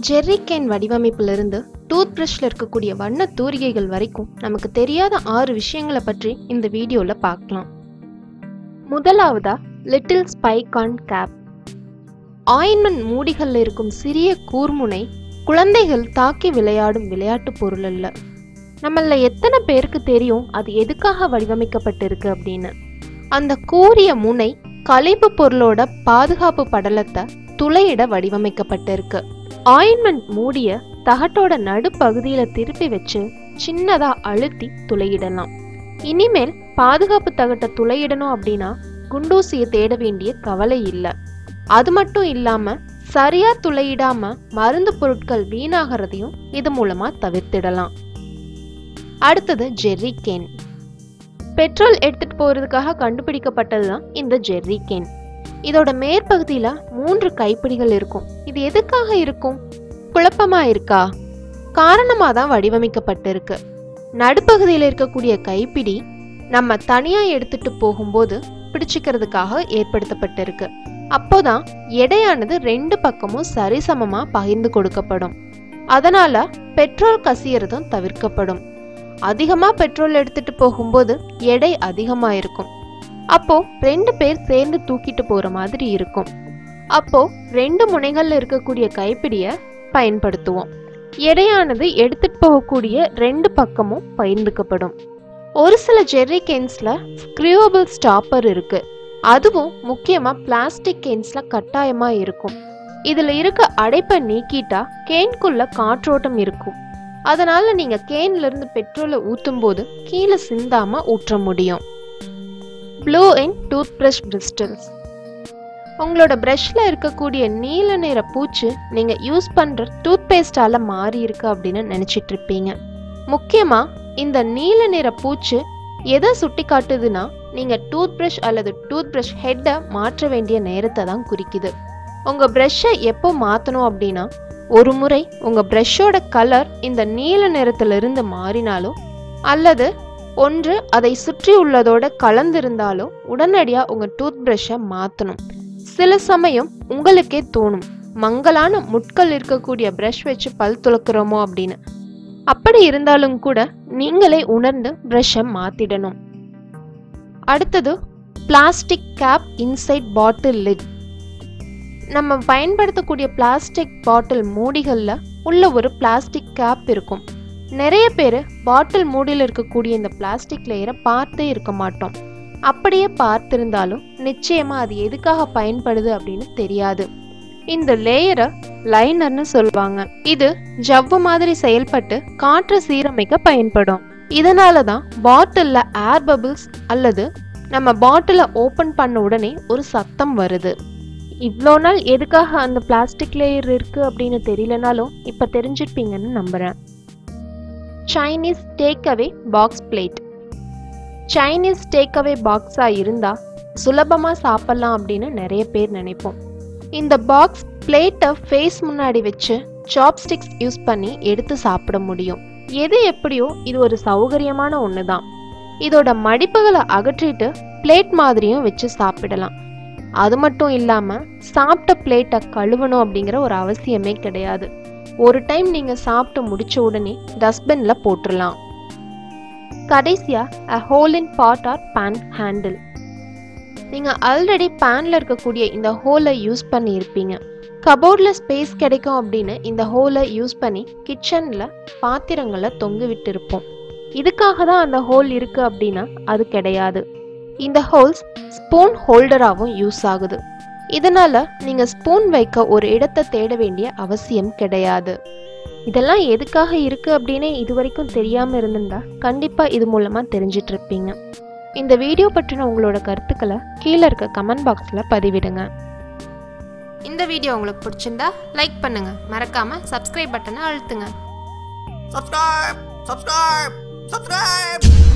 Jerry can வடிவமைப்பிலிருந்து டூத் பிரஷ்ல இருக்கக்கூடிய வண்ண தூரிகைகள் வரைக்கும் நமக்கு தெரியாத ஆறு விஷயங்களை பற்றி இந்த வீடியோல பார்க்கலாம் முதலாவதா லிட்டில் ஸ்பைகான் கேப் ஆயின்மெண்ட் மூடிகள்ல இருக்கும் சிறிய கூர்முனை குழந்தைகள் தாக்கி விளையாடும் விளையாட்டு பொருள் அல்ல நம்மள எத்தனை பேருக்கு தெரியும் அது எதுக்காக வடிவமைக்கப்பட்டிருக்கு அப்படின்னு அந்த கூரிய முனை கழிப்பு பொருளோட பாதுகாப்பு படலத்தை துளையிட வடிவமைக்கப்பட்டிருக்கு ஆயின்மெண்ட் மூடிய தகட்டோட நடுப்பகுதியில திருப்பி வச்சு சின்னதா அழுத்தி துளையிடலாம் இனிமேல் பாதுகாப்பு தகட்டை துளையிடணும் அப்படின்னா குண்டூசியை தேட வேண்டிய கவலை இல்லை அது மட்டும் இல்லாம சரியா துளையிடாம மருந்து பொருட்கள் வீணாகிறதையும் இது மூலமா தவிர்த்திடலாம் அடுத்தது ஜெர்ரி கேன் பெட்ரோல் எடுத்துட்டு போறதுக்காக கண்டுபிடிக்கப்பட்டது தான் இந்த ஜெர்ரி கேன் இதோட மேற்பகுதியில மூன்று கைப்பிடிகள் இருக்கும் இது எதுக்காக இருக்கும் குழப்பமா இருக்கா காரணமா தான் வடிவமைக்கப்பட்டிருக்கு நடுப்பகுதியில் இருக்கக்கூடிய கைப்பிடி நம்ம தனியா எடுத்துட்டு போகும்போது பிடிச்சுக்கிறதுக்காக ஏற்படுத்தப்பட்டிருக்கு அப்போதான் எடையானது ரெண்டு பக்கமும் சரிசமமா பகிர்ந்து கொடுக்கப்படும் அதனால பெட்ரோல் கசியறதும் தவிர்க்கப்படும் அதிகமா பெட்ரோல் எடுத்துட்டு போகும்போது எடை அதிகமா இருக்கும் அப்போ ரெண்டு பேர் சேர்ந்து தூக்கிட்டு போற மாதிரி இருக்கும் அப்போ ரெண்டு முனைகள்ல இருக்கக்கூடிய கைப்பிடிய பயன்படுத்துவோம் எடையானது எடுத்துட்டு போகக்கூடிய ரெண்டு பக்கமும் பகிர்ந்துக்கப்படும் ஒரு சில ஜெர்ரி கேன்ஸ்ல ஸ்க்ரூவபிள் ஸ்டாப்பர் இருக்கு அதுவும் முக்கியமா பிளாஸ்டிக் கேன்ஸ்ல கட்டாயமா இருக்கும் இதுல இருக்க அடைப்பை நீக்கிட்டா கேன்குள்ள காற்றோட்டம் இருக்கும் அதனால நீங்க கேன்ல இருந்து பெட்ரோலை ஊத்தும் போது கீழே சிந்தாம ஊற்ற முடியும் blue in toothbrush bristles உங்களோட ப்ரஷ்ல இருக்கக்கூடிய நீல நிற பூச்சு நீங்க யூஸ் பண்ற டூத் பேஸ்டால மாறி இருக்கு அப்படின்னு நினைச்சிட்டு இருப்பீங்க முக்கியமா இந்த நீல நிற பூச்சு எதை சுட்டி காட்டுதுன்னா நீங்க டூத் பிரஷ் அல்லது டூத் பிரஷ் ஹெட்டை மாற்ற வேண்டிய நேரத்தை தான் குறிக்குது உங்க ப்ரஷ்ஷை எப்போ மாத்தணும் அப்படின்னா ஒரு முறை உங்க ப்ரஷ்ஷோட கலர் இந்த நீல நிறத்திலிருந்து மாறினாலோ அல்லது ஒன்று அதை சுற்றி உள்ளதோட கலந்திருந்தாலோ உடனடியாக உங்கள் டூத் ப்ரஷ்ஷை மாற்றணும் சில சமயம் உங்களுக்கே தோணும் மங்கலான முட்கள் இருக்கக்கூடிய ப்ரஷ் வச்சு பல் துளக்குறோமோ அப்படின்னு அப்படி இருந்தாலும் கூட நீங்களே உணர்ந்து ப்ரஷ்ஷை மாற்றிடணும் அடுத்தது plastic cap inside bottle lid நம்ம பயன்படுத்தக்கூடிய பிளாஸ்டிக் பாட்டில் மூடிகளில் உள்ள ஒரு பிளாஸ்டிக் கேப் இருக்கும் நிறைய பேர் பாட்டில் மூடியில் இருக்கக்கூடிய இந்த பிளாஸ்டிக் லேயரை பார்த்தே இருக்க மாட்டோம் அப்படியே பார்த்திருந்தாலும் நிச்சயமா அது எதுக்காக பயன்படுது அப்படின்னு தெரியாது இந்த லேயரை லைனர்னு சொல்லுவாங்க இது ஜவ்வு மாதிரி செயல்பட்டு காற்றை சீரமைக்க பயன்படும் இதனால தான் பாட்டிலில் ஏர் பபிள்ஸ் அல்லது நம்ம பாட்டிலை ஓப்பன் பண்ண உடனே ஒரு சத்தம் வருது இவ்வளோ நாள் எதுக்காக அந்த பிளாஸ்டிக் லேயர் இருக்கு அப்படின்னு தெரியலனாலும் இப்போ தெரிஞ்சிருப்பீங்கன்னு நம்புறேன் Chinese takeaway box plate Chinese takeaway பாக்ஸாக இருந்தால் சுலபமாக சாப்பிட்லாம் அப்படின்னு நிறைய பேர் நினைப்போம் இந்த பாக்ஸ் பிளேட்டை ஃபேஸ் முன்னாடி வச்சு சாப்ஸ்டிக்ஸ் யூஸ் பண்ணி எடுத்து சாப்பிட முடியும் எது எப்படியோ இது ஒரு சௌகரியமான ஒன்று தான் இதோட மடிப்புகளை அகற்றிட்டு பிளேட் மாதிரியும் வச்சு சாப்பிடலாம் அது மட்டும் இல்லாமல் சாப்பிட்ட பிளேட்டை கழுவணும் அப்படிங்கிற ஒரு அவசியமே கிடையாது ஒரு டைம் நீங்கள் சாப்பிட்டு முடிச்ச உடனே டஸ்ட்பினில் போட்டுடலாம் கடைசியாக a hole in pot or pan handle நீங்கள் ஆல்ரெடி பேனில் இருக்கக்கூடிய இந்த ஹோலை யூஸ் பண்ணியிருப்பீங்க கபோர்டில் ஸ்பேஸ் கிடைக்கும் அப்படின்னு இந்த ஹோலை யூஸ் பண்ணி கிச்சனில் பாத்திரங்களை தொங்க விட்டுருப்போம் இதுக்காக தான் அந்த ஹோல் இருக்குது அப்படின்னா அது கிடையாது இந்த ஹோல்ஸ் ஸ்பூன் ஹோல்டராகவும் யூஸ் ஆகுது இதனால நீங்க ஸ்பூன் வைக்க ஒரு இடத்தை தேட வேண்டிய அவசியம் கிடையாது இதெல்லாம் எதுக்காக இருக்கு அப்படின்னு இது வரைக்கும் தெரியாம இருந்திருந்தா கண்டிப்பா இது மூலமா தெரிஞ்சிட்டு இருப்பீங்க இந்த வீடியோ பற்றின உங்களோட கருத்துக்களை கீழே இருக்க கமெண்ட் பாக்ஸ்ல பதிவிடுங்க இந்த வீடியோ உங்களுக்கு பிடிச்சிருந்தா லைக் பண்ணுங்க மறக்காம சப்ஸ்கிரைப் பட்டனை அழுத்துங்க subscribe, subscribe, subscribe.